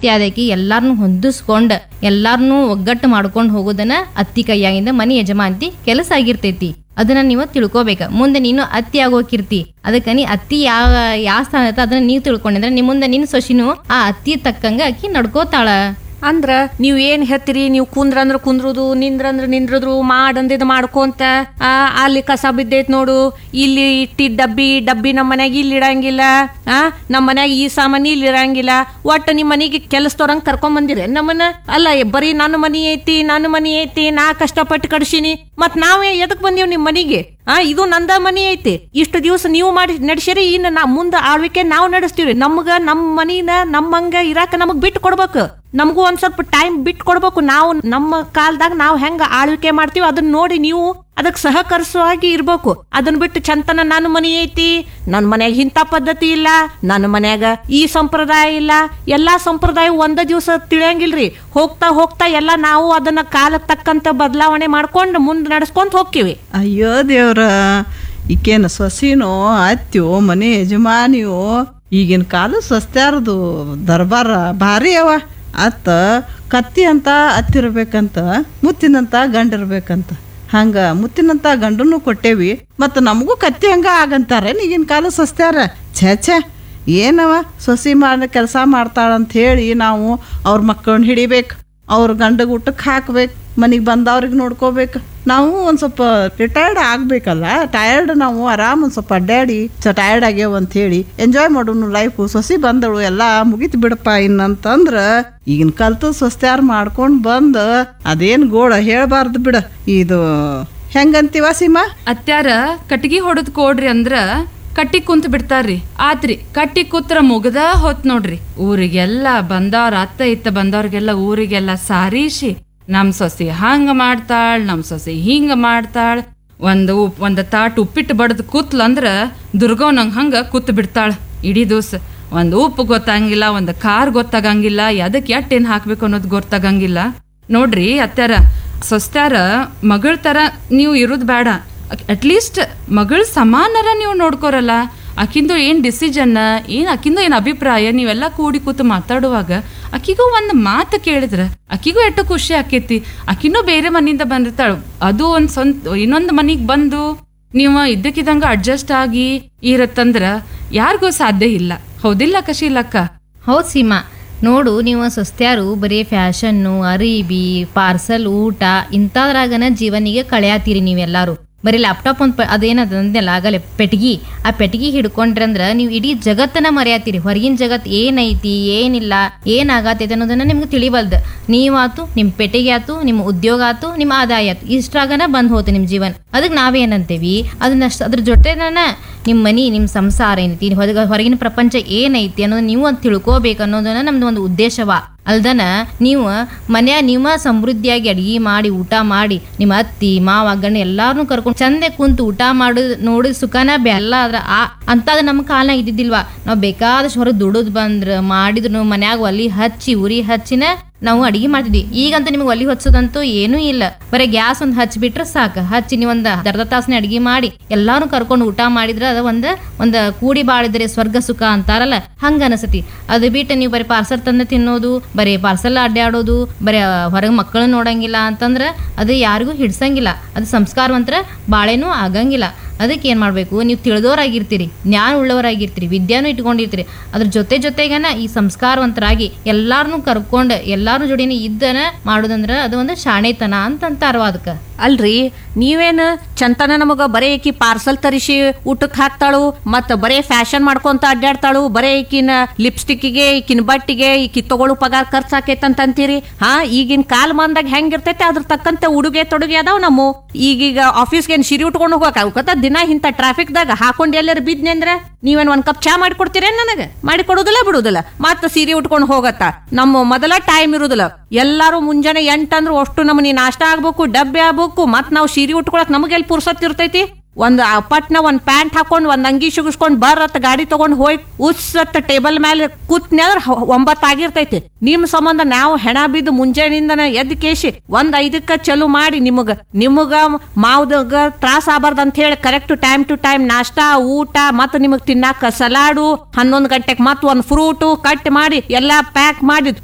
ಅತ್ತಿ ಆದಕಿ ಎಲ್ಲಾರನು ಹೊಂದಿಸ್ಕೊಂಡ್ ಎಲ್ಲಾರನು ಒಗ್ಗಟ್ಟು ಮಾಡ್ಕೊಂಡು ಹೋಗೋದನ್ನ ಅತ್ತಿ ಕೈಯಾಗಿಂದ ಮನಿ ಯಜಮಾಂತಿ ಕೆಲಸ ಆಗಿರ್ತೈತಿ ಅದನ್ನ ನೀವು ತಿಳ್ಕೊಬೇಕ ಮುಂದೆ ನೀನು ಅತ್ತಿ ಆಗೋಕಿರ್ತಿ ಅದಕ್ಕ ನೀ ಅತ್ತಿ ಯಾವ ಯಾವ ಸ್ಥಾನ ಐತ ಅದನ್ನ ನೀವು ತಿಳ್ಕೊಂಡಿದ್ರೆ ನಿಮ್ ಮುಂದೆ ನಿನ್ ಸೊಸಿನು ಆ ಅತ್ತಿ ತಕ್ಕಂಗ ಅಕ್ಕಿ ನಡ್ಕೋತಾಳ ಅಂದ್ರ ನೀವ್ ಏನ್ ಹೇಳ್ತೀರಿ ನೀವು ಕುಂದ್ರಂದ್ರ ಕುಂದ್ರುದು ನಿಂದ್ರಂದ್ರ ನಿಂದ್ರದ್ರು ಮಾಡಂದಿದ್ ಮಾಡ್ಕೊಂತ ಆ ಅಲ್ಲಿ ಕಸ ಬಿದ್ದೈತ್ ನೋಡು ಇಲ್ಲಿ ಇಟ್ಟಿದ್ ಡಬ್ಬಿ ಡಬ್ಬಿ ನಮ್ಮ ಮನ್ಯಾಗ ಇಲ್ಲಿ ಇಡಂಗಿಲ್ಲ ಆ ನಮ್ಮ ಮನ್ಯಾಗ ಈ ಸಾಮಾನಿ ಇಲ್ಲಿ ಇರಂಗಿಲ್ಲ ಒಟ್ಟ ನಿಮ್ ಮನಿಗೆ ಕೆಲಸದವ್ರಂಗ್ ಕರ್ಕೊಂಡ್ ಬಂದಿರ ನಮ್ಮನ್ನ ಅಲ್ಲ ಬರೀ ನನ್ನ ಮನಿ ಐತಿ ನನ್ನ ಮನಿ ಐತಿ ನಾ ಕಷ್ಟಪಟ್ಟು ಕಡ್ಸಿನಿ ಮತ್ ನಾವೇ ಎದಕ್ ಬಂದೀವ್ ನಿಮ್ ಮನಿಗೆ ಆ ಇದು ನಂದ ಮನಿ ಐತಿ ಇಷ್ಟು ದಿವಸ ನೀವು ಮಾಡಿ ನಡ್ಸಿರಿ ಇನ್ನು ನಾ ಮುಂದ ಆಳ್ವಿಕೆ ನಾವು ನಡೆಸ್ತೀವಿ ನಮ್ಗ ನಮ್ ಮನಿನ ನಮ್ಮಂಗ ಇರಾಕ ನಮಗ್ ಬಿಟ್ಟು ಕೊಡ್ಬೇಕು ನಮಗೂ ಒಂದ್ ಸ್ವಲ್ಪ ಟೈಮ್ ಬಿಟ್ಟು ಕೊಡ್ಬೇಕು ನಾವು ನಮ್ಮ ಕಾಲದಾಗ ನಾವು ಹೆಂಗ ಆಳ್ವಿಕೆ ಮಾಡ್ತೀವಿ ಅದನ್ನ ನೋಡಿ ನೀವು ಅದಕ್ಕೆ ಸಹಕರಿಸುವಾಗಿ ಇರ್ಬೇಕು ಅದನ್ನ ಬಿಟ್ಟು ಚಂತನ ನನ್ನ ಮನಿ ಐತಿ ನನ್ನ ಮನ್ಯಾಗ ಇಂಥ ಪದ್ಧತಿ ಇಲ್ಲ ನನ್ನ ಮನ್ಯಾಗ ಈ ಸಂಪ್ರದಾಯ ಇಲ್ಲ ಎಲ್ಲಾ ಸಂಪ್ರದಾಯ ಒಂದ ದಿವಸ ತಿಳಿಯಂಗಿಲ್ರಿ ಹೋಗ್ತಾ ಹೋಗ್ತಾ ಎಲ್ಲ ನಾವು ಅದನ್ನ ಕಾಲಕ್ಕೆ ತಕ್ಕಂತ ಬದಲಾವಣೆ ಮಾಡ್ಕೊಂಡು ಮುಂದೆ ನಡ್ಸ್ಕೊಂತ ಹೋಗ್ತೀವಿ ಅಯ್ಯೋ ದೇವ್ರ ಈಕೇನು ಸೊಸಿನೋ ಅತ್ಯೋ ಮನೆ ಯಜಮಾನಿಯೋ ಈಗಿನ ಕಾಲ ಸಸ್ತ್ಯಾರದು ದರ್ಬಾರ ಭಾರಿ ಅವ ಅತ್ತ ಕತ್ತಿ ಅಂತ ಅತ್ತಿರ್ಬೇಕಂತ ಮುತ್ತಿನಂತ ಗಂಡಿರ್ಬೇಕಂತ ಹಂಗ ಮುತ್ತಿನಂತ ಗಂಡನ್ನು ಕೊಟ್ಟೇವಿ ಮತ್ತು ನಮಗೂ ಕತ್ತಿ ಹಂಗ ಆಗಂತಾರೆ ಈಗಿನ ಕಾಲ ಸಸ್ತ್ಯಾರ ಛೇ ಛೇ ಏನವ ಸೊಸಿ ಮಾಡಿ ಕೆಲಸ ಮಾಡ್ತಾಳಂತ ಹೇಳಿ ನಾವು ಅವ್ರ ಮಕ್ಕಳನ್ನ ಹಿಡಿಬೇಕು ಅವ್ರ ಗಂಡಗೆ ಊಟಕ್ಕೆ ಹಾಕ್ಬೇಕು ಮನೆಗೆ ಬಂದವ್ರಿಗೆ ನೋಡ್ಕೋಬೇಕು ನಾವು ಒಂದು ಸ್ವಲ್ಪ ರಿಟೈರ್ಡ್ ಆಗಬೇಕಲ್ಲ ಟಯರ್ಡ್ ನಾವು ಆರಾಮ್ ಒಂದು ಸ್ವಲ್ಪ ಅಡ್ಡಾಡಿ ಟಯರ್ಡ್ ಆಗ್ಯಾವ ಅಂತ ಹೇಳಿ ಎಂಜಾಯ್ ಮಾಡೋನು ಲೈಫು ಸೊಸಿ ಬಂದಳು ಎಲ್ಲ ಮುಗಿತು ಬಿಡಪ್ಪ ಇನ್ನಂತಂದ್ರೆ ಈಗಿನ ಕಲ್ತು ಸ್ವಸ್ತ್ಯಾರು ಮಾಡ್ಕೊಂಡು ಬಂದು ಅದೇನು ಗೋಳ ಹೇಳ್ಬಾರ್ದು ಬಿಡ ಇದು ಹೆಂಗಂತೀವ ಸೀಮಾ ಅತ್ಯಾರ ಕಟ್ಗಿ ಹೊಡೆದ್ ಕೊಡ್ರಿ ಅಂದ್ರ ಕಟ್ಟಿ ಕುಂತ ಬಿಡ್ತಾರ್ರಿ ಆತ್ರಿ ಕಟ್ಟಿ ಕೂತ್ರ ಮುಗ್ದ ಹೊತ್ ನೋಡ್ರಿ ಊರಿಗೆಲ್ಲ ಬಂದವ್ರ ಅತ್ತ ಇತ್ತ ಬಂದವ್ರಿಗೆಲ್ಲ ಊರಿಗೆಲ್ಲ ಸಾರೀಸಿ ನಮ್ ಸೊಸಿ ಹಂಗ ಮಾಡ್ತಾಳ್ ನಮ್ ಸೊಸಿ ಹಿಂಗ ಮಾಡ್ತಾಳ್ ಒಂದು ಉಪ್ ಒಂದ್ ತಾಟ್ ಉಪ್ಪಿಟ್ಟು ಬಡ್ದ್ ಕೂತ್ಲ ಅಂದ್ರ ದುರ್ಗವ್ ನಂಗ್ ಹಂಗ ಕೂತ್ ಬಿಡ್ತಾಳ ಇಡೀ ದಿವ್ಸ ಒಂದ್ ಉಪ್ಪು ಗೊತ್ತಾಗಂಗಿಲ್ಲ ಒಂದ್ ಖಾರ್ ಗೊತ್ತಾಗಂಗಿಲ್ಲ ಎದಕ್ ಎಟ್ ಏನ್ ಹಾಕ್ಬೇಕು ಅನ್ನೋದು ಗೊತ್ತಾಗಂಗಿಲ್ಲ ನೋಡ್ರಿ ಅತ್ಯಾರ ಸೊಸ್ತ್ಯಾರ ಮಗಳ ತರ ನೀವು ಇರೋದ್ ಬೇಡ ಅಟ್ಲೀಸ್ಟ್ ಮಗಳ ಸಮಾನರ ನೀವು ನೋಡ್ಕೋರಲ್ಲ ಆಕಿಂದು ಏನ್ ಡಿಸಿಷನ್ ಏನ್ ಆಕಿಂದು ಏನ್ ಅಭಿಪ್ರಾಯ ನೀವೆಲ್ಲ ಕೂಡಿ ಕೂತು ಮಾತಾಡುವಾಗ ಆಕಿಗೂ ಒಂದ್ ಮಾತು ಕೇಳಿದ್ರ ಆಕಿಗೂ ಎಷ್ಟು ಖುಷಿ ಆಕೇತಿ ಆಕಿನೂ ಬೇರೆ ಮನೆಯಿಂದ ಬಂದಿರ್ತಾಳ ಅದು ಒಂದ್ ಸ್ವಂತ ಇನ್ನೊಂದ್ ಮನಿಗ್ ಬಂದು ನೀವು ಇದ್ದಕ್ಕಿದ್ದಂಗ ಅಡ್ಜಸ್ಟ್ ಆಗಿ ಇರತ್ತಂದ್ರ ಯಾರಿಗೂ ಸಾಧ್ಯ ಇಲ್ಲ ಹೌದಿಲ್ಲ ಕಶೀಲಕ್ಕ ಹೌದ್ ಸೀಮಾ ನೋಡು ನೀವು ಸಸ್ತ್ಯಾರು ಬರೀ ಫ್ಯಾಷನ್ನು ಅರಿಬಿ ಪಾರ್ಸಲ್ ಊಟ ಇಂಥದ್ರಾಗನ ಜೀವನಿಗೆ ಕಳೆಯಾತೀರಿ ನೀವೆಲ್ಲಾರು ಬರೀ ಲ್ಯಾಪ್ಟಾಪ್ ಒಂದು ಅದೇನದ ಅಂದೆಲ್ಲ ಆಗಲೇ ಪೆಟ್ಗಿ ಆ ಪೆಟ್ಗಿ ಹಿಡ್ಕೊಂಡ್ರಂದ್ರ ನೀವು ಇಡೀ ಜಗತ್ತನ್ನ ಮರೆಯಾತೀರಿ ಹೊರಗಿನ ಜಗತ್ ಏನೈತಿ ಏನಿಲ್ಲ ಏನಾಗತೈತಿ ಅನ್ನೋದನ್ನ ನಿಮ್ಗೆ ತಿಳಿಬಲ್ದು ನೀವಾತು ನಿಮ್ಮ ಪೆಟ್ಟಿಗೆ ಆತು ನಿಮ್ಮ ಉದ್ಯೋಗ ಆತು ನಿಮ್ಮ ಆದಾಯ ಆತು ಇಷ್ಟ್ರಾಗನ ಬಂದ್ ಹೋತು ನಿಮ್ಮ ಜೀವನ ಅದಕ್ಕೆ ನಾವೇನಂತೇವಿ ಅದನ್ನ ಅದ್ರ ಜೊತೆನ ನಿಮ್ಮ ಮನಿ ನಿಮ್ಮ ಸಂಸಾರ ಏನೈತಿ ಹೊರಗ ಹೊರಗಿನ ಪ್ರಪಂಚ ಏನೈತಿ ಅನ್ನೋದನ್ನ ನೀವು ಒಂದು ತಿಳ್ಕೊಬೇಕು ಅನ್ನೋದನ್ನ ನಮ್ದು ಒಂದು ಉದ್ದೇಶವ ಅಲ್ದನ ನೀವು ಮನ್ಯಾಗ ನೀವು ಸಮೃದ್ಧಿಯಾಗಿ ಅಡಿಗೆ ಮಾಡಿ ಊಟ ಮಾಡಿ ನಿಮ್ಮ ಅತ್ತಿ ಮಾವ ಗಂಡ ಎಲ್ಲಾರನ್ನೂ ಕರ್ಕೊಂಡು ಚಂದೆ ಕುಂತು ಊಟ ಮಾಡೋದು ನೋಡಿ ಸುಖನ ಬೆಲ್ಲ ಅದ್ರ ಆ ಅಂತದ ನಮ್ಮ ಕಾಲನಾಗ ಇದ್ದಿದ್ದಿಲ್ವಾ ನಾವು ಬೇಕಾದಷ್ಟು ಹೊರಗೆ ದುಡಿದ್ ಬಂದ್ರ ಮಾಡಿದ್ರು ಮನ್ಯಾಗ ಒಲಿ ಹಚ್ಚಿ ಉರಿ ಹಚ್ಚಿನ ನಾವು ಅಡಿಗೆ ಮಾಡ್ತಿದ್ವಿ ಈಗಂತೂ ನಿಮ್ಗೆ ಒಲಿ ಹಚ್ಚೋದಂತೂ ಏನೂ ಇಲ್ಲ ಬರೀ ಗ್ಯಾಸ್ ಒಂದು ಹಚ್ಚಿಬಿಟ್ರೆ ಸಾಕು ಹಚ್ಚಿ ನೀವು ಒಂದು ಅರ್ಧ ತಾಸನೇ ಅಡಿಗೆ ಮಾಡಿ ಎಲ್ಲಾರು ಕರ್ಕೊಂಡು ಊಟ ಮಾಡಿದ್ರೆ ಅದ ಒಂದು ಒಂದು ಕೂಡಿ ಬಾಳಿದ್ರೆ ಸ್ವರ್ಗ ಸುಖ ಅಂತಾರಲ್ಲ ಹಂಗ ಅನಸತಿ ಅದು ಬಿಟ್ಟು ನೀವು ಬರೀ ಪಾರ್ಸಲ್ ತಂದು ತಿನ್ನೋದು ಬರೀ ಪಾರ್ಸಲ್ ಅಡ್ಡಾಡೋದು ಬರೀ ಹೊರಗೆ ಮಕ್ಕಳು ನೋಡಂಗಿಲ್ಲ ಅಂತಂದ್ರೆ ಅದು ಯಾರಿಗೂ ಹಿಡ್ಸಂಗಿಲ್ಲ ಅದು ಸಂಸ್ಕಾರವಂತರ ಬಾಳೆನೂ ಆಗಂಗಿಲ್ಲ ಅದಕ್ಕೆ ಏನು ಮಾಡಬೇಕು ನೀವು ತಿಳಿದವರಾಗಿರ್ತೀರಿ ಜ್ಞಾನ ಉಳ್ಳವರಾಗಿರ್ತೀರಿ ವಿದ್ಯಾನು ಇಟ್ಕೊಂಡಿರ್ತೀರಿ ಅದ್ರ ಜೊತೆ ಜೊತೆಗನ ಈ ಸಂಸ್ಕಾರವಂತರಾಗಿ ಎಲ್ಲಾರನ್ನೂ ಕರ್ಕೊಂಡು ಎಲ್ಲಾರು ಜೋಡಿನ ಇದ್ದನ ಮಾಡೋದಂದ್ರ ಅದು ಒಂದು ಶಾಣೆತನ ಅಂತ ಅಂತಾರವ ಅದಕ್ಕೆ ಅಲ್ರಿ ನೀವೇನು ಚಂತನ ನಮಗ ಬರೇ ಈಕಿ ಪಾರ್ಸಲ್ ತರಿಸಿ ಊಟಕ್ಕೆ ಹಾಕ್ತಾಳು ಮತ್ತ ಬರೇ ಫ್ಯಾಷನ್ ಮಾಡ್ಕೊಂತ ಅಡ್ಡಾಡ್ತಾಳು ಬರೇ ಈಕಿನ ಲಿಪ್ಸ್ಟಿಕ್ಕಿಗೆ ಈಕಿನ ಬಟ್ಟಿಗೆ ಈಕಿ ತಗೊಳ್ಳೋ ಪಗಾರ ಖರ್ಚು ಆಕೈತಂತ ಅಂತೀರಿ ಹಾ ಈಗಿನ ಕಾಲ ಮಂದಾಗ ಹೆಂಗಿರ್ತೈತೆ ಅದ್ರ ತಕ್ಕಂತೆ ಉಡುಗೆ ತೊಡುಗೆ ಅದಾವ ನಮ್ಮ ಈಗೀಗ ಆಫೀಸ್ಗೆ ಏನ್ ಸಿರಿ ಉಟ್ಕೊಂಡು ಹೋಗಕ್ ಅವಕತ್ತ ದಿನ ಇಂಥ ಟ್ರಾಫಿಕ್ದಾಗ ಹಾಕೊಂಡು ಎಲ್ಲಾರು ಬಿದ್ನಿ ಅಂದ್ರೆ ನೀವೇನ್ ಒಂದ್ ಕಪ್ ಚಾ ಮಾಡಿ ಕೊಡ್ತೀರೇನ್ ನನಗೆ ಮಾಡಿ ಕೊಡುದಿಲ್ಲ ಬಿಡುದಿಲ್ಲ ಮತ್ತ ಸೀರೆ ಉಟ್ಕೊಂಡು ಹೋಗತ್ತ ನಮ್ಮ ಮೊದಲ ಟೈಮ್ ಇರುದಿಲ್ಲ ಎಲ್ಲಾರು ಮುಂಜಾನೆ ಎಂಟಂದ್ರೆ ಅಷ್ಟು ನಮ್ಮನಿ ನಾಷ್ಟ ಆಗ್ಬೇಕು ಡಬ್ಬೆ ಆಗ್ಬೇಕು ಮತ್ ನಾವು ಸೀರೆ ಉಟ್ಕೊಳಕ್ ನಮಗೆ ಎಲ್ಲಿ ಪುರ್ಸತ್ ಇರ್ತೈತಿ ಒಂದ್ ಪಟ್ನ ಒಂದ್ ಪ್ಯಾಂಟ್ ಹಾಕೊಂಡ್ ಒಂದ್ ಅಂಗಿ ಸುಗಿಸ್ಕೊಂಡ್ ಬರತ್ ಗಾಡಿ ತಗೊಂಡ್ ಹೋಗಿ ಉತ್ಸತ್ ಟೇಬಲ್ ಮೇಲೆ ಕೂತ್ನ್ಯಾದ್ರ ಒಂಬತ್ ಆಗಿರ್ತೈತಿ ನಿಮ್ ಸಂಬಂಧ ನಾವು ಹೆಣ ಬಿದ್ದು ಮುಂಜಾನಿಂದನ ಎದ್ ಕೇಸಿ ಒಂದ್ ಐದಕ್ಕ ಚಲು ಮಾಡಿ ನಿಮಗ ನಿಮಗ ಮಾವ್ದಾಗ ತ್ರಾಸ ಆಗಬಾರ್ದು ಅಂತ ಹೇಳಿ ಕರೆಕ್ಟ್ ಟೈಮ್ ಟು ಟೈಮ್ ನಾಷ್ಟ ಊಟ ಮತ್ ನಿಮಗ್ ತಿನ್ನಾಕ ಸಲಾಡು ಹನ್ನೊಂದ್ ಗಂಟೆಗೆ ಮತ್ ಒಂದ್ ಫ್ರೂಟು ಕಟ್ ಮಾಡಿ ಎಲ್ಲಾ ಪ್ಯಾಕ್ ಮಾಡಿ